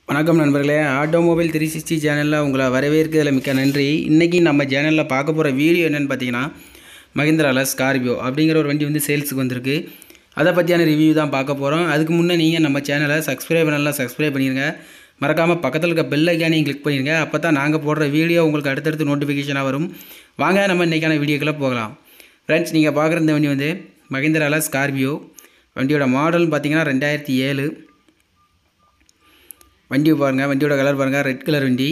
வணக்கம் நண்பர்களே automobile three sixty சேனலில் உங்களை வரவேற்கிறதுல மிக்க நன்றி இன்றைக்கி நம்ம சேனலில் பார்க்க போகிற வீடியோ என்னென்னு பார்த்தீங்கன்னா மஹிந்திராவில் ஸ்கார்பியோ அப்படிங்கிற ஒரு வண்டி வந்து சேல்ஸுக்கு வந்திருக்கு அதை பற்றியான ரிவ்யூ தான் பார்க்க போகிறோம் அதுக்கு முன்னே நீங்கள் நம்ம சேனலை சப்ஸ்கிரைப் பண்ணலாம் சப்ஸ்கிரைப் பண்ணிடுங்க மறக்காமல் பக்கத்தில் இருக்க பெல் ஐக்கானையும் கிளிக் பண்ணிடுங்க அப்போ தான் நாங்கள் போடுற வீடியோ உங்களுக்கு அடுத்தடுத்து நோட்டிஃபிகேஷனாக வரும் வாங்க நம்ம இன்றைக்கான வீடியோக்குள்ளே போகலாம் ஃப்ரெண்ட்ஸ் நீங்கள் பார்க்குற இந்த வண்டி வந்து மஹிந்திராவில் ஸ்கார்பியோ வண்டியோட மாடல்னு பார்த்தீங்கன்னா ரெண்டாயிரத்தி ஏழு வண்டி பாருங்கள் வண்டியோட கலர் பாருங்கள் ரெட் கலர் வண்டி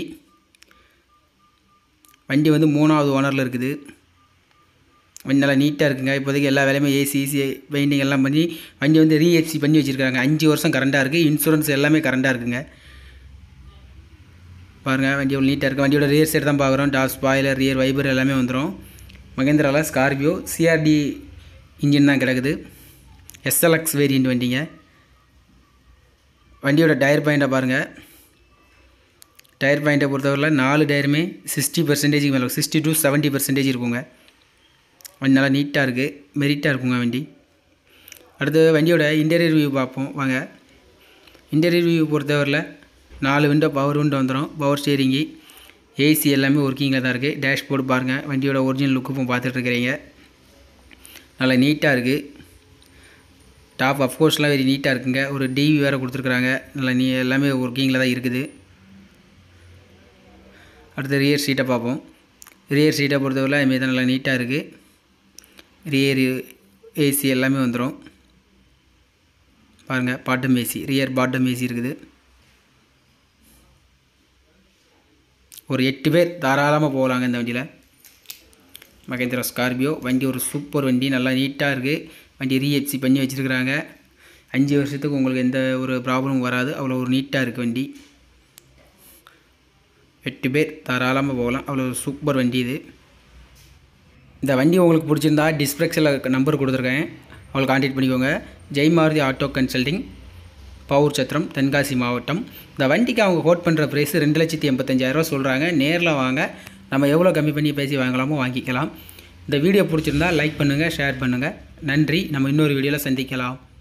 வண்டி வந்து மூணாவது ஓனரில் இருக்குது வண்டி நல்லா நீட்டாக இருக்குங்க இப்போதைக்கு எல்லா வேலையுமே ஏசி ஈசி பெயிண்டிங் எல்லாம் பண்ணி வண்டி வந்து ரீஎஃப்சி பண்ணி வச்சுருக்காங்க அஞ்சு வருஷம் கரண்டாக இருக்குது இன்சூரன்ஸ் எல்லாமே கரண்டாக இருக்குங்க பாருங்கள் வண்டி எவ்வளோ நீட்டாக இருக்குது வண்டியோட ரியர் சைடு தான் பார்க்குறோம் டாப் ஸ்பாயிலர் ரியர் வைபர் எல்லாமே வந்துடும் மகேந்திராவில் ஸ்கார்பியோ சிஆர்டி இன்ஜின் தான் கிடக்குது எஸ்எல்எக்ஸ் வேரியண்ட் வண்டிங்க வண்டியோட டயர் பாயிண்ட்டை பாருங்கள் டயர் பாயிண்ட்டை பொறுத்தவரையில் நாலு டயருமே சிக்ஸ்டி பர்சன்டேஜுக்கு மேலே சிக்ஸ்டி டு செவன்ட்டி பர்சன்டேஜ் இருக்குங்க வண்டி நல்லா நீட்டாக இருக்குது மெரிட்டாக இருக்குங்க வண்டி அடுத்து வண்டியோட இன்டீரியர் வியூ பார்ப்போம் வாங்க இன்டீரியர் வியூ பொறுத்தவரையில் நாலு விண்டோ பவர் விண்டோ வந்துடும் பவர் ஸ்டேரிங்கி ஏசி எல்லாமே ஒர்க்கிங்கில் தான் இருக்குது டேஷ்போர்டு பாருங்கள் வண்டியோட ஒரிஜினல் லுக்கு இப்போ பார்த்துட்ருக்கிறீங்க நல்லா நீட்டாக இருக்குது டாப் அஃப்கோர்ஸ்லாம் வெரி நீட்டாக இருக்குங்க ஒரு டிவி வேறு கொடுத்துருக்குறாங்க நல்லா நீ எல்லாமே ஒர்க்கிங்கில் தான் இருக்குது அடுத்து ரியர் சீட்டை பார்ப்போம் ரியர் சீட்டை பொறுத்தவரை அதுமாரி தான் நல்லா நீட்டாக இருக்குது ரியர் ஏசி எல்லாமே வந்துடும் பாருங்கள் bottom AC rear bottom AC இருக்குது ஒரு எட்டு பேர் தாராளமாக போகலாங்க இந்த வண்டியில் மகேந்திரா ஸ்கார்பியோ வண்டி ஒரு சூப்பர் வண்டி நல்லா நீட்டாக இருக்குது வண்டி ரீஹெச்சி பண்ணி வச்சுருக்குறாங்க அஞ்சு வருஷத்துக்கு உங்களுக்கு எந்த ஒரு ப்ராப்ளமும் வராது அவ்வளோ ஒரு நீட்டாக இருக்குது வண்டி எட்டு பேர் தாராளமாக போகலாம் அவ்வளோ ஒரு சூப்பர் வண்டி இது இந்த வண்டி உங்களுக்கு பிடிச்சிருந்தா டிஸ்பிளக்ஸில் நம்பர் கொடுத்துருக்கேன் அவங்களை கான்டாக்ட் பண்ணிக்கோங்க Jai Maruti auto consulting Pavoorchatram Tenkasi மாவட்டம் இந்த வண்டிக்கு அவங்க கோட் பண்ணுற ப்ரைஸ் ரெண்டு லட்சத்தி எண்பத்தஞ்சாயிரரூவா சொல்கிறாங்க நேரில் வாங்க நம்ம எவ்வளோ கம்மி பண்ணி பேசி வாங்கலாமோ வாங்கிக்கலாம் இந்த வீடியோ பிடிச்சிருந்தா லைக் பண்ணுங்கள் ஷேர் பண்ணுங்கள் நன்றி நம்ம இன்னொரு வீடியோவில் சந்திக்கலாம்